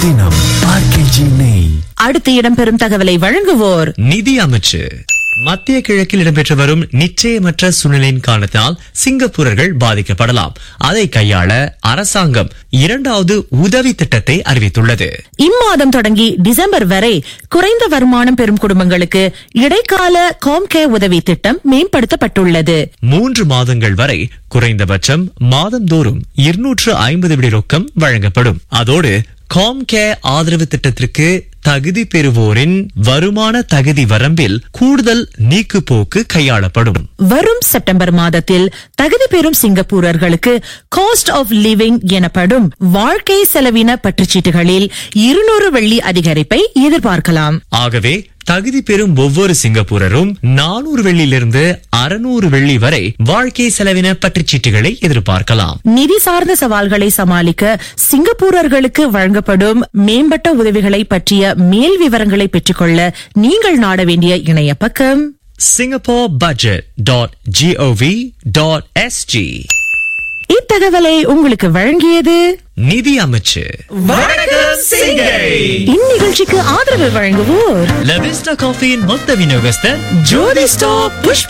தினம் ஆர்கேஜி நெய் அடுத்து இடம்பெறும் தகவலை வழங்குவோர் நிதி அமைச்சு மத்திய கிழக்கில் இடம்பெற்று வரும் நிச்சயமற்ற சூழ்நிலையின் காரணத்தால் சிங்கப்பூரர்கள் பாதிக்கப்படலாம் அதை கையாள அரசாங்கம் இரண்டாவது உதவி திட்டத்தை அறிவித்துள்ளது இம்மாதம் தொடங்கி டிசம்பர் வரை குறைந்த வருமானம் பெறும் குடும்பங்களுக்கு இடைக்கால காம்கேர் உதவி திட்டம் மேம்படுத்தப்பட்டுள்ளது மூன்று மாதங்கள் வரை குறைந்தபட்சம் மாதந்தோறும் இருநூற்று ஐம்பது விடி ரொக்கம் வழங்கப்படும் அதோடு காம்கேர் ஆதரவு திட்டத்திற்கு தகுதி பெறுவோரின் வருமான தகுதி வரம்பில் கூடுதல் நீக்குப்போக்கு கையாளப்படும் வரும் செப்டம்பர் மாதத்தில் தகுதி பெறும் சிங்கப்பூரர்களுக்கு காஸ்ட் ஆஃப் லிவிங் எனப்படும் வாழ்க்கை செலவின பற்றுச்சீட்டுகளில் இருநூறு வெள்ளி அதிகரிப்பை எதிர்பார்க்கலாம் ஆகவே தகுதி பெறும் ஒவ்வொரு சிங்கப்பூரரும் நானூறு வெள்ளியிலிருந்து அறுநூறு வெள்ளி வரை வாழ்க்கை செலவின பற்றுச்சீட்டுகளை எதிர்பார்க்கலாம் நிதி சார்ந்த சவால்களை சமாளிக்க சிங்கப்பூரர்களுக்கு வழங்கப்படும் மேம்பட்ட உதவிகளை பற்றிய மேல் விவரங்களை பெற்றுக்கொள்ள நீங்கள் நாட வேண்டிய இணைய பக்கம் singapore budget dot G O V dot S G இத்தகவலை உங்களுக்கு வழங்கியது நிதி அமைச்சு இந்நிகழ்ச்சிக்கு ஆதரவு வழங்குவோர் லவிஸ்டா காஃபியின் மொத்த விநியோகஸ்தர் ஜோதி ஸ்டாப் புஷ்ப